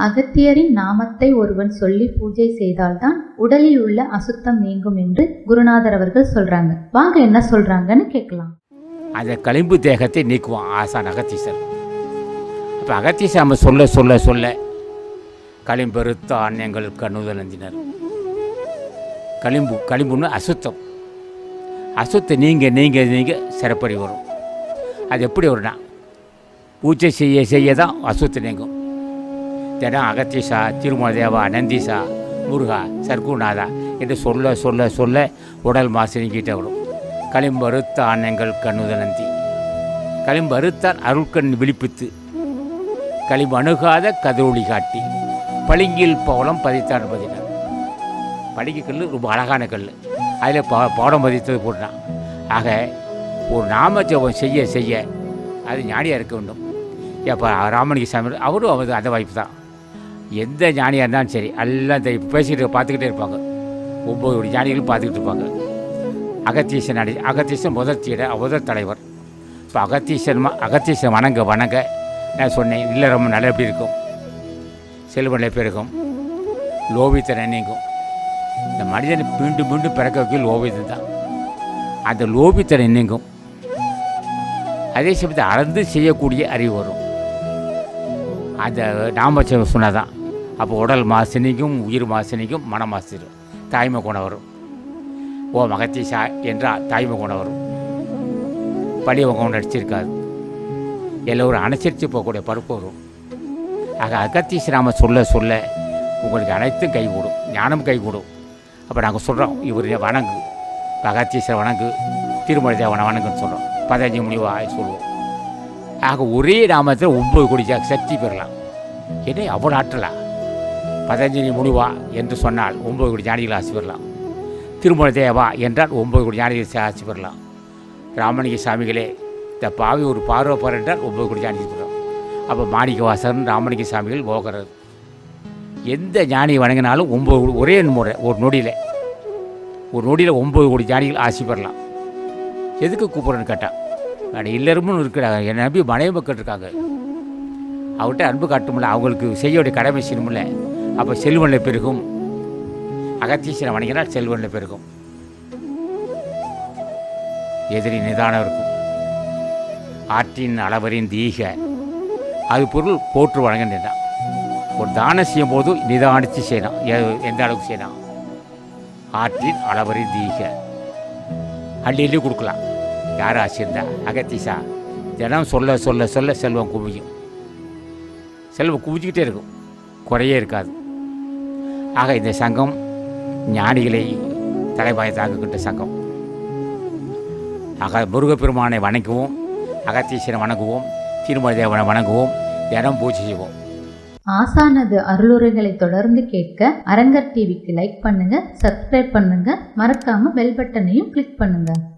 அகத்தியரின் நாமத்தை ஒருவன் சொல்லி பூஜை செய்தால்தான் உடலில் உள்ள அசுத்தம் நீங்கும் என்று குருநாதர் அவர்கள் சொல்றாங்க வாங்க என்ன சொல்றாங்கன்னு கேட்கலாம் அந்த களிம்பு தேகத்தை நீக்குவான் ஆசான் அகத்தீசர் அப்போ அகத்தீசர் நம்ம சொல்ல சொல்ல சொல்ல களிம்பெருத்த ஆண்யங்கள் கண்ணுதல் நந்தினர் களிம்பு களிம்புன்னு அசுத்தம் அசுத்தம் நீங்கள் நீங்கள் நீங்கள் சிறப்படி வரும் அது எப்படி வரும்னா பூஜை செய்ய செய்ய தான் அசுத்தம் நீங்கும் தினம் அகத்தீசா திருமல தேவா நந்தீசா முருகா சர்க்குநாதா என்று சொல்ல சொல்ல சொல்ல உடல் மாசு நீங்கிட்டே வரும் களிம்பருத்த ஆண்ணங்கள் கண்ணுத நந்தி களிம்பருத்தான் அருள்கண் விழிப்பித்து களிம்பு அணுகாத கதிரொளி காட்டி பளிங்கில் பவளம் பதித்தான் பதினார் பளிங்கு கல் ரொம்ப அழகான கல் அதில் பா பாடம் பதித்தது போட்டான் ஆக ஒரு நாம ஜபம் செய்ய செய்ய அது ஞானியாக இருக்க வேண்டும் எப்போ ராமணிக சாமி அவரும் அவர் அந்த வாய்ப்பு தான் எந்த ஞானியாக இருந்தாலும் சரி எல்லாம் இந்த பேசிக்கிட்டு பார்த்துக்கிட்டே இருப்பாங்க ஒம்பது ஞானிகளும் பார்த்துக்கிட்டு இருப்பாங்க அகத்தீசன் அடி அகத்தீசன் முதல் தீட முதல் தலைவர் இப்போ அகத்தீசன் ம- அகத்தீசன் வணங்க வணங்க நான் சொன்னேன் இல்லை ரொம்ப நல்ல எப்படி இருக்கும் செல்வநிலை பெருகும் லோபித்தனை நீங்கும் இந்த மனிதனை மீண்டும் மீண்டும் பிறக்க வைக்க லோபித்தன் தான் அந்த லோபித்தனை நீங்கும் அதே சமயத்தை அறந்து செய்யக்கூடிய அறிவு வரும் அந்த நாம சொன்னதான் அப்போ உடல் மாசினிக்கும் உயிர் மாசினிக்கும் மன மாசிடும் தாய்மை குணம் வரும் ஓ மகத்தீசா என்றால் தாய்மை குணம் வரும் பழி உங்க நடிச்சிருக்காது எல்லோரும் அனுசரித்து போகக்கூடிய பருப்பு வரும் ஆக அகத்தீச நாம சொல்ல சொல்ல உங்களுக்கு அனைத்தும் கைகூடும் ஞானம் கைகூடும் அப்போ நாங்கள் சொல்கிறோம் இவர் வணங்கு இப்ப அகத்தீசரை வணங்கு திருமலை தேவனை வணங்குன்னு சொல்கிறோம் பதினஞ்சு முடிவா சொல்லுவோம் ஆக ஒரே நாமத்தில் ஒன்பது கோடி ஜா- சக்தி பெறலாம் என்ன அவ்வளோ ஆற்றலா பதினஞ்சு முடிவா என்று சொன்னால் ஒன்பது கோடி ஞானிகள் ஆசி பெறலாம் திருமலை தேவா என்றால் ஒன்பது கோடி ஞானிகள் ஆசி பெறலாம் ராமணிக சாமிகளே இந்த பாவி ஒரு பார்வை பார் என்றால் ஒன்பது கோடி ஞானிகள் பெறலாம் அப்போ மாணிக்கவாசன் ராமணிக சாமிகள் போகிறது எந்த ஞானியை வணங்கினாலும் ஒன்பது கோடி- ஒரே முறை ஒரு நொடியில் ஒரு நொடியில் ஒன்பது கோடி ஞானிகள் ஆசி பெறலாம் எதுக்கு கூப்பிட்றேன்னு கேட்டான் அட இல்லறமும் இருக்கிறாங்க என்னை நம்பி மனைவி மக்கள் இருக்காங்க அவர்கிட்ட அன்பு காட்டுமில்ல அவங்களுக்கு செய்ய வேண்டிய கடமை செய்யணுமில்ல அப்போ செல்வநிலை பெருகும் அகத்தீசனை வணங்கினால் செல்வநிலை பெருகும் எதிரி நிதானம் இருக்கும் ஆற்றின் அளவரின் தீக அது பொருள் போற்று வழங்கின்றான் ஒரு தானம் செய்யும் போது நிதானித்து செய்யலாம் எ- எந்த அளவுக்கு செய்யலாம் ஆற்றின் அளவரின் தீக அள்ளி அள்ளி கொடுக்கலாம் யார் ஆசியிருந்தா அகத்தீசா தினம் சொல்ல சொல்ல சொல்ல செல்வம் குவியும் செல்வம் குவிஞ்சிக்கிட்டே இருக்கும் குறையே இருக்காது ஆக இந்த சங்கம் ஞானிகளை தலைவாய் தாக்குகின்ற சங்கம் ஆக முருகப்பெருமானை வணங்குவோம் அகத்தீசனை வணங்குவோம் திருமலை தேவனை வணங்குவோம் தினம் பூஜை செய்வோம் ஆசானது அருளுரைகளை தொடர்ந்து கேட்க அரங்கர் டிவிக்கு லைக் பண்ணுங்க சப்ஸ்கிரைப் பண்ணுங்க மறக்காம பெல் பட்டனையும் கிளிக் பண்ணுங்க